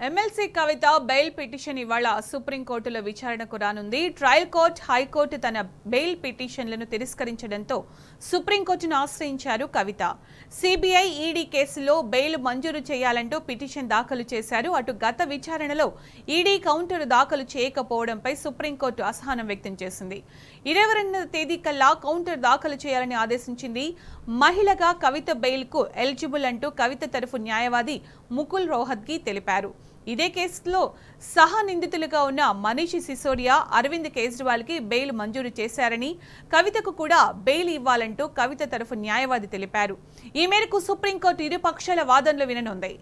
MLC Kavitha bail petition ఇవాళ సుప్రీంకోర్టులో విచారణకు రానుంది ట్రయల్ కోర్ట్ హైకోర్టు తన బెయిల్ పిటిషన్లను తిరస్కరించడంతో సుప్రీంకోర్టును ఆశ్రయించారు కవిత సిబిఐ ఈడీ కేసులో బెయిల్ మంజూరు చేయాలంటూ పిటిషన్ దాఖలు చేశారు అటు గత విచారణలో ఈడీ కౌంటర్ దాఖలు చేయకపోవడంపై సుప్రీంకోర్టు అసహనం వ్యక్తం చేసింది ఇరవై రెండవ తేదీ కల్లా కౌంటర్ దాఖలు చేయాలని ఆదేశించింది మహిళగా కవిత బెయిల్కు ఎలిజిబుల్ అంటూ కవిత తరఫు న్యాయవాది ముకుల్ రోహత్గి తెలిపారు ఇదే కేసులో సహ నిందితులుగా ఉన్న మనీష్ సిసోడియా అరవింద్ కేజ్రీవాల్కి బెయిల్ మంజూరు చేశారని కవితకు కూడా బెయిల్ ఇవ్వాలంటూ కవిత తరఫు న్యాయవాది తెలిపారు ఈ మేరకు సుప్రీంకోర్టు ఇరు పక్షాల వాదనలు విననుంది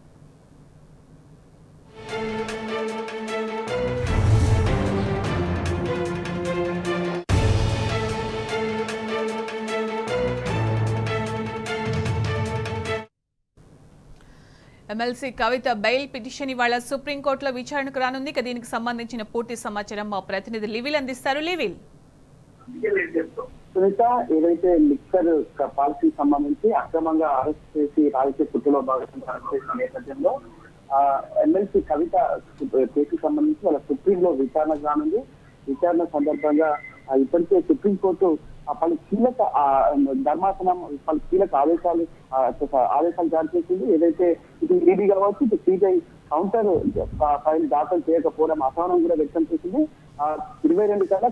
ఎమ్మెల్సీ కవిత బెయిల్ పిటిషన్ ఇవాళ సుప్రీంకోర్టులో విచారణకు రానుంది ఇక దీనికి సంబంధించిన పూర్తి సమాచారం మా ప్రతినిధి లివిల్ అందిస్తారు లివిల్ సునీత ఏదైతే లిక్కర్ పాలసీకి సంబంధించి అక్రమంగా అరెస్ట్ చేసి రాజకీయ కుట్రలో భాగంగా అరెస్ట్ చేసిన నేపథ్యంలో ఆ, ఎమ్మెల్సీ కవిత కేసుకు సంబంధించి వాళ్ళ సుప్రీంలో విచారణ కానుంది విచారణ సందర్భంగా ఆ, ఇప్పటికే సుప్రీంకోర్టు ఆ, పలు కీలక ఆ, ధర్మాసనం పలు కీలక ఆదేశాలు ఆ, ఆదేశాలు జారీ చేసింది ఏదైతే ఇటు ఈడీ కావచ్చు ఇటు సిబిఐ కౌంటర్ ఆ, ఫైల్ దాఖలు చేయకపోవడం అసహనం కూడా వ్యక్తం చేసింది ఆ, ఇరవై రెండు కల్లా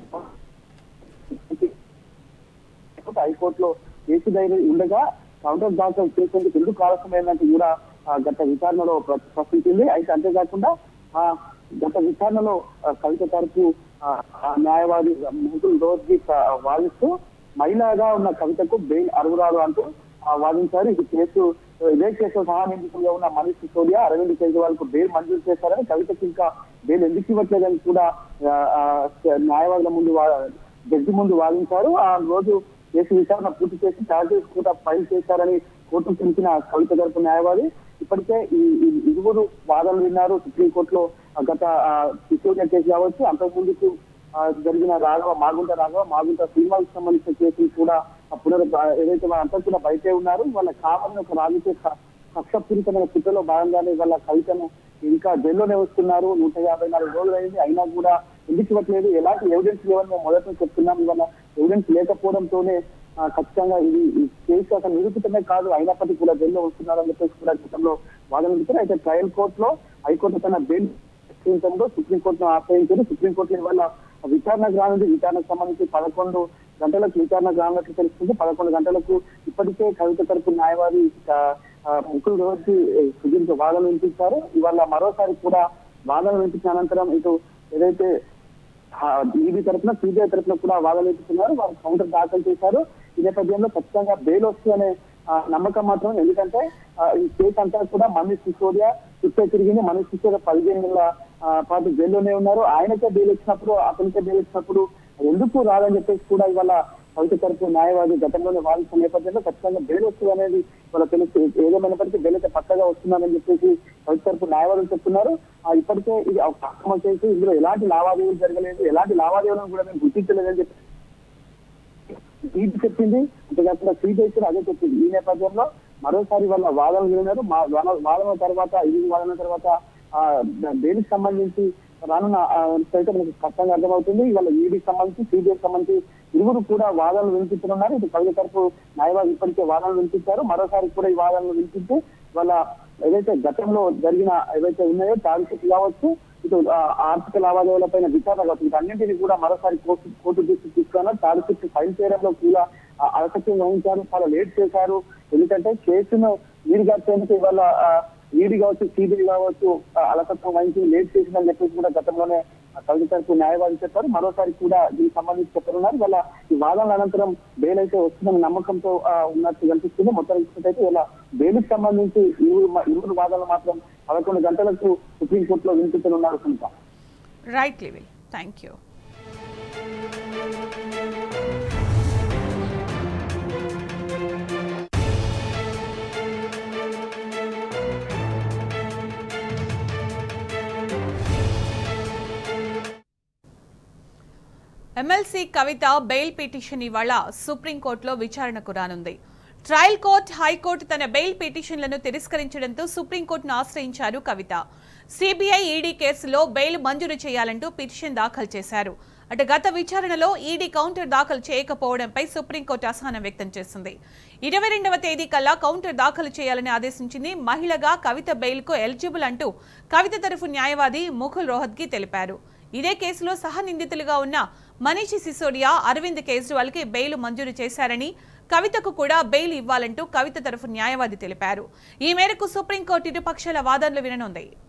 హైకోర్టులో కేసు ధైర్యం ఉండగా కౌంటర్ దాఖలు చేసేందుకు ఎందుకు ఆలస్యమైందంటూ కూడా ఆ, గత విచారణలో ప్ర- ప్రశ్నించింది అయితే అంతేకాకుండా ఆ గత విచారణలో ఆ, కవిత తరపు ఆ, ఆ న్యాయవాది ముగుల్ రోజ్కి వాదిస్తూ మహిళగా ఉన్న కవితకు బెయిల్ అర్హురాలు అంటూ ఆ, వాదించారు ఇది కేసు ఇదే కేసులో సహా నిందితులుగా ఉన్న మనీష్ సిసోడియా అరవింద్ కేజ్రీవాల్ కు బెయిల్ మంజూరు చేశారని కవితకు ఇంకా బెయిల్ ఎందుకు ఇవ్వట్లేదని కూడా ఆ, ఆ, న్యాయవాదుల ముందు వా- జడ్జి ముందు వాదించారు ఆ రోజు కేసు విచారణ పూర్తి చేసి ఛార్జెస్ కూడా ఫైల్ చేశారని కోర్టు తెలిసిన కవిత తరపు న్యాయవాది ఇప్పటికే ఈ ఈ ఇరువురు వాదనలు విన్నారు సుప్రీంకోర్టులో ఆ, గత సిసోడియా కేసు కావచ్చు అంతకుముందుకు ఆ, జరిగిన రాఘవ మాగుంట రాఘవ మాగుంట శ్రీనివాస్ సంబంధించిన కేసులు కూడా ఆ పునర్ ఏదైతే వాళ్ళంతా కూడా బయటే ఉన్నారు వాళ్ళ కావాలని ఒక రాజకీయ క- కక్షపూరితమైన కుట్రలో భాగంగానే వాళ్ళ కవితను ఇంకా జైల్లోనే వస్తున్నారు నూట యాభై నాలుగు రోజులు అయింది అయినా కూడా ఎందుకు ఇవ్వట్లేదు ఎలాంటి ఎవిడెన్స్ లేవని మేము మొదట చెప్తున్నాం ఇవాళ ఎవిడెన్స్ లేకపోవడంతోనే ఆ, ఖచ్చితంగా ఇది ఈ కేసు అసలు నిరూపితమే కాదు అయినప్పటికీ కూడా జైల్లో వస్తున్నారని చెప్పేసి కూడా గతంలో వాదన వింటారు అయితే ట్రయల్ కోర్టులో హైకోర్టు తన బెయిల్ ప్రశ్నించడంలో సుప్రీంకోర్టును ఆశ్రయించారు సుప్రీంకోర్టులో ఇవాళ విచారణకు రానుంది విచారణకు సంబంధించి పదకొండు గంటలకు విచారణకు రానున్నట్లు తెలుస్తుంది పదకొండు గంటలకు ఇప్పటికే కవిత తరపు న్యాయవాది ఆ, ఆ, ముగ్గురు రోజు సుదీర్ఘ వాదన వినిపించారు ఇవాళ మరోసారి కూడా వాదన వినిపించిన అనంతరం ఇటు ఏదైతే ఈడీ తరఫున సిబిఐ తరఫున కూడా వాదన వినిపిస్తున్నారు వారు కౌంటర్ దాఖలు చేశారు ఈ నేపథ్యంలో ఖచ్చితంగా బెయిల్ వస్తుందనే ఆ, నమ్మకం మాత్రం ఎందుకంటే ఆ, ఈ కేసు అంతా కూడా మనీష్ సిసోడియా చుట్టూ తిరిగింది మనీష్ సిసోడియా పదిహేను నెలల ఆ, పాటు జైల్లోనే ఉన్నారు ఆయనకే బెయిల్ ఇచ్చినప్పుడు అతనికే బెయిల్ ఇచ్చినప్పుడు ఎందుకు రాదని చెప్పేసి కూడా ఇవాళ కవిత తరపు న్యాయవాది గతంలోనే వాదించిన నేపథ్యంలో ఖచ్చితంగా బెయిల్ వస్తుంది అనేది వాళ్ళ తెలుసు ఏదేమైనప్పటికీ బెయిల్ అయితే పక్కగా వస్తుందని చెప్పేసి కవిత తరపు న్యాయవాదులు చెప్తున్నారు ఆ, ఇప్పటికే ఇది ఒక అక్రమం చేసి ఇందులో ఎలాంటి లావాదేవీలు జరగలేదు ఎలాంటి లావాదేవీలను కూడా మేము గుర్తించలేదని చెప్పి ఈడీ చెప్పింది అంతేకాకుండా సిబిఐ కూడా అదే చెప్పింది ఈ నేపథ్యంలో మరోసారి వాళ్ళ వాదనలు విన్నారు మా వాదన- వాదన తర్వాత ఇది వాదన తర్వాత ఆ దేనికి సంబంధించి రానున్న ఆ, అయితే మనకి స్పష్టంగా అర్థమవుతుంది ఇవాళ ఈడీకి సంబంధించి సిబిఐకి సంబంధించి ఇరువురు కూడా వాదనలు వినిపిస్తున్నారు ఇటు కవిత తరపు న్యాయవాది ఇప్పటికే వాదనలు వినిపించారు మరోసారి కూడా ఈ వాదనలు వినిపించి వాళ్ళ ఏదైతే గతంలో జరిగిన ఏవైతే ఉన్నాయో టార్గెట్ కావచ్చు ఇటు ఆ, ఆర్థిక లావాదేవీలపైన విచారణ కావచ్చు వీటన్నింటినీ కూడా మరోసారి కోర్టు కోర్టు దృష్టికి తీసుకున్నారు టార్గెట్ ఫైల్ చేయడంలో కూడా ఆ, అలసత్యం వహించారు చాలా లేట్ చేశారు ఎందుకంటే కేసును నీరుగార్చేందుకు ఇవాళ ఈడీ కావచ్చు సిబిఐ కావచ్చు ఆ, అలసత్వం వహించి లేట్ చేసిందని చెప్పేసి కూడా గతంలోనే ఆ కవిత తరపు న్యాయవాది చెప్పారు మరోసారి కూడా దీనికి సంబంధించి చెప్పనున్నారు ఇవాళ ఈ వాదనల అనంతరం బెయిల్ అయితే వస్తుందని నమ్మకంతో ఆ, ఉన్నట్టు కనిపిస్తుంది మొత్తం చూసినట్టయితే ఇలా బెయిల్కి సంబంధించి ఇరువురు మా- ఇరువురు వాదనలు మాత్రం పదకొండు గంటలకు సుప్రీంకోర్టులో వినిపించనున్నారు సునీత రైట్ లివిల్ thank you MLC Kavitha bail petition ఇవాళ సుప్రీంకోర్టులో విచారణకు రానుంది ట్రయల్ కోర్ట్ హైకోర్టు తన బెయిల్ పిటిషన్లను తిరస్కరించడంతో సుప్రీంకోర్టును ఆశ్రయించారు కవిత సిబిఐ ఈడీ కేసులో బెయిల్ మంజూరు చేయాలంటూ పిటిషన్ దాఖలు చేశారు అటు గత విచారణలో ఈడీ కౌంటర్ దాఖలు చేయకపోవడంపై సుప్రీంకోర్టు అసహనం వ్యక్తం చేసింది ఇరవై రెండవ తేదీ కల్లా కౌంటర్ దాఖలు చేయాలని ఆదేశించింది మహిళగా కవిత బెయిల్కు ఎలిజిబుల్ అంటూ కవిత తరఫు న్యాయవాది ముకుల్ రోహత్గి తెలిపారు ఇదే కేసులో సహనిందితులుగా ఉన్న మనీషి సిసోడియా అరవింద్ కేజ్రీవాల్కి బెయిల్ మంజూరు చేశారని కవితకు కూడా బెయిల్ ఇవ్వాలంటూ కవిత తరఫు న్యాయవాది తెలిపారు ఈ మేరకు సుప్రీంకోర్టు ఇరు పక్షాల వాదనలు విననుంది